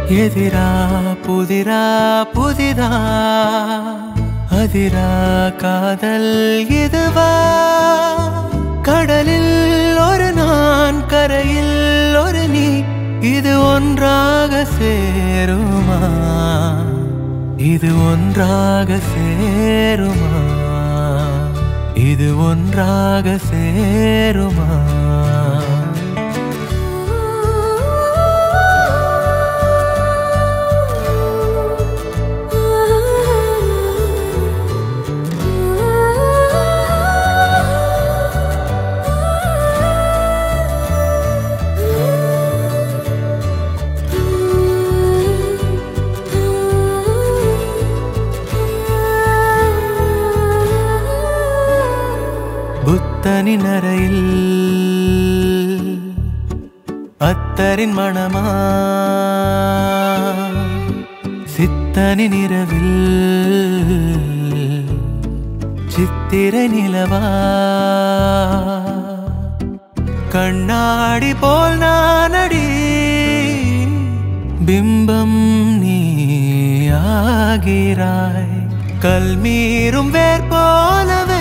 எதிரா புதிரா புதிதா அதிரா காதல் இதுவா கடலில் ஒரு நான் கரையில் ஒரு நீ இது ஒன்றாக சேருமா இது ஒன்றாக சேருமா இது ஒன்றாக சேருமா புத்தனின் அறையில் அத்தரின் மணமா சித்தனின் இரவில் சித்திரை நிலவா கண்ணாடி போல் நானடி பிம்பம் நீ ஆகிறாய் கல்மீறும் வேர் போலவே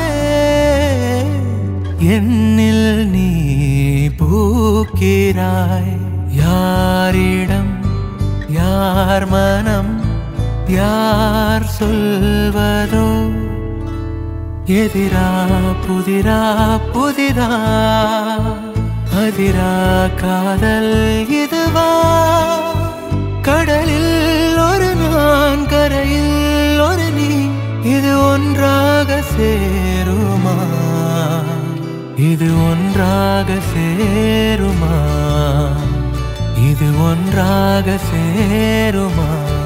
என்னில் நீ பூக்கிறாய் யாரிடம் யார் மனம் யார் சொல்வதோ எதிரா புதிரா புதிதா அதிரா காதல் இதுவா கடலில் ஒரு நான் கரையில் ஒரு நீ இது ஒன்றாக சேருமா இது ஒன்றாக சேருமா இது ஒன்றாக சேருமா